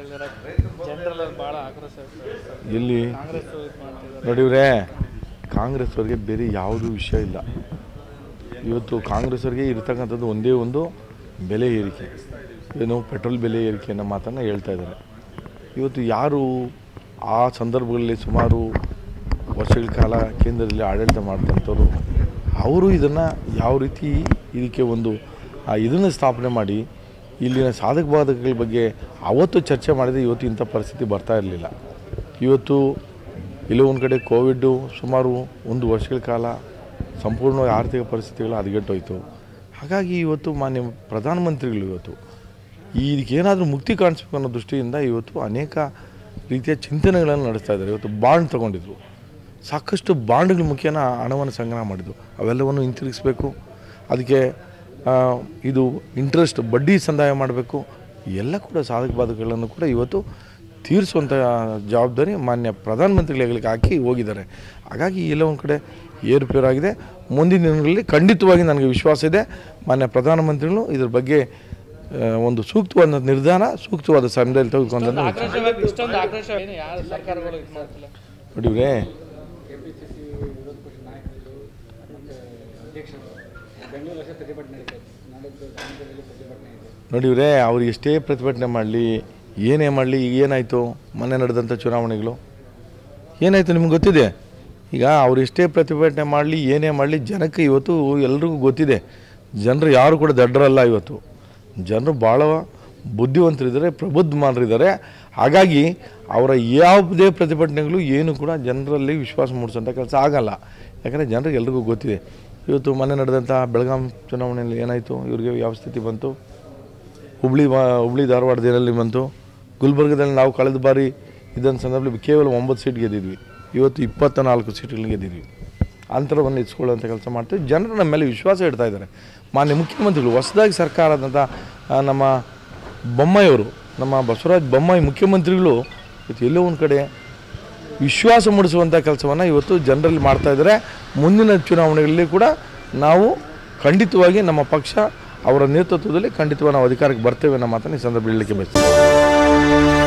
ಹೇಳಿದ್ರೆ ಜನರಲ್ ಭಾಳ ಆಕ್ರೋಶ ಇರ್ತದೆ ಸರ್. ಇಲ್ಲಿ ಕಾಂಗ್ರೆಸ್ ಇದು ಮಾಡ್ತಿದ್ದಾರೆ ನೋಡಿವ್ರೆ ಕಾಂಗ್ರೆಸ್ ಅವ್ರಿಗೆ ಬೇರೆ ಯಾವುದೂ ವಿಷಯ ಇಲ್ಲ ಇವತ್ತು ಕಾಂಗ್ರೆಸ್ ಅವ್ರಿಗೆ ಇರ್ತಕ್ಕಂಥದ್ದು ಒಂದೇ ಒಂದು ಬೆಲೆ ಏರಿಕೆ ಏನು ಪೆಟ್ರೋಲ್ ಬೆಲೆ ಏರಿಕೆ ಅನ್ನೋ ಮಾತನ್ನು ಹೇಳ್ತಾ ಇದ್ದಾರೆ ಇವತ್ತು ಯಾರು ಆ ಸಂದರ್ಭಗಳಲ್ಲಿ ಸುಮಾರು ವರ್ಷಗಳ ಕಾಲ ಕೇಂದ್ರದಲ್ಲಿ ಆಡಳಿತ ಮಾಡ್ತಂಥವ್ರು ಅವರು ಇದನ್ನು ಯಾವ ರೀತಿ ಇದಕ್ಕೆ ಒಂದು ಆ ಇದನ್ನು ಸ್ಥಾಪನೆ ಮಾಡಿ ಇಲ್ಲಿನ ಸಾಧಕ ಬಾಧಕಗಳ ಬಗ್ಗೆ ಅವತ್ತು ಚರ್ಚೆ ಮಾಡಿದರೆ ಇವತ್ತು ಇಂಥ ಪರಿಸ್ಥಿತಿ ಬರ್ತಾ ಇರಲಿಲ್ಲ ಇವತ್ತು ಎಲ್ಲೋ ಒಂದು ಕಡೆ ಕೋವಿಡ್ಡು ಸುಮಾರು ಒಂದು ವರ್ಷಗಳ ಕಾಲ ಸಂಪೂರ್ಣವಾಗಿ ಆರ್ಥಿಕ ಪರಿಸ್ಥಿತಿಗಳು ಹದಗೆಟ್ಟೋಯ್ತು ಹಾಗಾಗಿ ಇವತ್ತು ಮಾನ್ಯ ಪ್ರಧಾನಮಂತ್ರಿಗಳು ಇವತ್ತು ಇದಕ್ಕೇನಾದರೂ ಮುಕ್ತಿ ಕಾಣಿಸ್ಬೇಕು ಅನ್ನೋ ದೃಷ್ಟಿಯಿಂದ ಇವತ್ತು ಅನೇಕ ರೀತಿಯ ಚಿಂತನೆಗಳನ್ನು ನಡೆಸ್ತಾ ಇದ್ದಾರೆ ಇವತ್ತು ಬಾಂಡ್ ತಗೊಂಡಿದ್ರು ಸಾಕಷ್ಟು ಬಾಂಡ್ಗಳ ಮುಖೇನ ಹಣವನ್ನು ಸಂಗ್ರಹ ಮಾಡಿದ್ರು ಅವೆಲ್ಲವನ್ನು ಹಿಂತಿರುಗಿಸ್ಬೇಕು ಅದಕ್ಕೆ ಆ, ಇದು ಇಂಟ್ರೆಸ್ಟ್ ಬಡ್ಡಿ ಸಂದಾಯ ಮಾಡಬೇಕು ಎಲ್ಲ ಕೂಡ ಸಾಧಕ ಬಾಧಕಗಳನ್ನು ಕೂಡ ಇವತ್ತು ತೀರಿಸುವಂಥ ಜವಾಬ್ದಾರಿ ಮಾನ್ಯ ಪ್ರಧಾನಮಂತ್ರಿಗಳ ಹೆಗಲಿಗೆ ಹಾಕಿ ಹೋಗಿದ್ದಾರೆ ಹಾಗಾಗಿ ಎಲ್ಲ ಒಂದು ಕಡೆ ಏರುಪೇರಾಗಿದೆ ಮುಂದಿನ ದಿನಗಳಲ್ಲಿ ಖಂಡಿತವಾಗಿ ನನಗೆ ವಿಶ್ವಾಸ ಇದೆ ಮಾನ್ಯ ಪ್ರಧಾನಮಂತ್ರಿಗಳು ಇದ್ರ ಬಗ್ಗೆ ಆ, ಒಂದು ಸೂಕ್ತವಾದ ನಿರ್ಧಾರ ಸೂಕ್ತವಾದ ಸಮಯದಲ್ಲಿ ತೆಗೆದುಕೊಂಡ ಆಕ್ರೋಶ ಇಷ್ಟೊಂದು ಆಕ್ರೋಶ ಏನು ಯಾರು ಸರ್ಕಾರಗಳು ಇದು ಮಾಡ್ತಿಲ್ಲ ನೋಡಿವ್ರೆ ಕೆಪಿಸಿಸಿ ವಿರೋಧ ಪಕ್ಷ ನಾಯಕರು ಮತ್ತು ಅಧ್ಯಕ್ಷರು ಬೆಂಗಳೂರಲ್ಲಿ ಪ್ರತಿಭಟನೆ ನಡೀತಾ ಇದೆ ನಾಡಿದ್ದು ದಾವಣಗೆರೆಯಲ್ಲಿ ಪ್ರತಿಭಟನೆ ಇದೆ ನೋಡಿವ್ರೆ ಅವ್ರು ಎಷ್ಟೇ ಪ್ರತಿಭಟನೆ ಮಾಡಲಿ ಏನೇ ಮಾಡಲಿ ಈಗ ಏನಾಯಿತು ಮೊನ್ನೆ ನಡೆದಂಥ ಚುನಾವಣೆಗಳು ಏನಾಯಿತು ನಿಮ್ಗೆ ಗೊತ್ತಿದೆ ಈಗ ಅವ್ರು ಎಷ್ಟೇ ಪ್ರತಿಭಟನೆ ಮಾಡಲಿ ಏನೇ ಮಾಡಲಿ ಜನಕ್ಕೆ ಇವತ್ತು ಎಲ್ರಿಗೂ ಗೊತ್ತಿದೆ ಜನರು ಯಾರು ಕೂಡ ದಡ್ಡರಲ್ಲ ಇವತ್ತು ಜನರು ಭಾಳ ಬುದ್ಧಿವಂತರಿದ್ದಾರೆ ಪ್ರಬುದ್ಧಮಾನರಿದ್ದಾರೆ ಹಾಗಾಗಿ ಅವರ ಯಾವುದೇ ಪ್ರತಿಭಟನೆಗಳು ಏನು ಕೂಡ ಜನರಲ್ಲಿ ವಿಶ್ವಾಸ ಮೂಡಿಸೋಂಥ ಕೆಲಸ ಆಗಲ್ಲ ಯಾಕಂದರೆ ಜನರಿಗೆ ಎಲ್ರಿಗೂ ಗೊತ್ತಿದೆ ಇವತ್ತು ಮೊನ್ನೆ ನಡೆದಂಥ ಬೆಳಗಾಂ ಚುನಾವಣೆಯಲ್ಲಿ ಏನಾಯಿತು ಇವ್ರಿಗೆ ಯಾವ ಸ್ಥಿತಿ ಬಂತು ಹುಬ್ಳಿ ವಾ- ಹುಬ್ಳಿ ಧಾರವಾಡದಲ್ಲಿ ಬಂತು ಗುಲ್ಬರ್ಗದಲ್ಲಿ ನಾವು ಕಳೆದ ಬಾರಿ ಇದ್ದಂಥ ಸಂದರ್ಭದಲ್ಲಿ ಕೇವಲ ಒಂಬತ್ತು ಸೀಟ್ ಗೆದ್ದಿದ್ವಿ ಇವತ್ತು ಇಪ್ಪತ್ತ ನಾಲ್ಕು ಸೀಟ್ಗಳು ಗೆದ್ದಿದ್ವಿ ಅಂತರವನ್ನು ಇಸ್ಕೊಳ್ಳುವಂಥ ಕೆಲಸ ಮಾಡ್ತೀವಿ ಜನರು ನಮ್ಮ ಮೇಲೆ ವಿಶ್ವಾಸ ಇಡ್ತಾ ಇದ್ದಾರೆ ಮಾನ್ಯ ಮುಖ್ಯಮಂತ್ರಿಗಳು ಹೊಸದಾಗಿ ಸರ್ಕಾರ ಆದಂಥ ಆ, ನಮ್ಮ ಬೊಮ್ಮಾಯಿಯವರು ನಮ್ಮ ಬಸವರಾಜ ಬೊಮ್ಮಾಯಿ ಮುಖ್ಯಮಂತ್ರಿಗಳು ಇವತ್ತು ಎಲ್ಲೋ ಒಂದು ಕಡೆ ವಿಶ್ವಾಸ ಮೂಡಿಸುವಂಥ ಕೆಲಸವನ್ನು ಇವತ್ತು ಜನರಲ್ಲಿ ಮಾಡ್ತಾ ಇದ್ದಾರೆ ಮುಂದಿನ ಚುನಾವಣೆಗಳಲ್ಲಿ ಕೂಡ ನಾವು ಖಂಡಿತವಾಗಿ ನಮ್ಮ ಪಕ್ಷ ಅವರ ನೇತೃತ್ವದಲ್ಲಿ ಖಂಡಿತವಾಗಿ ನಾವು ಅಧಿಕಾರಕ್ಕೆ ಬರ್ತೇವೆ ಅನ್ನೋ ಮಾತನ್ನು ಈ ಸಂದರ್ಭ ಹೇಳಲಿಕ್ಕೆ ಬಯಸ್ತೀನಿ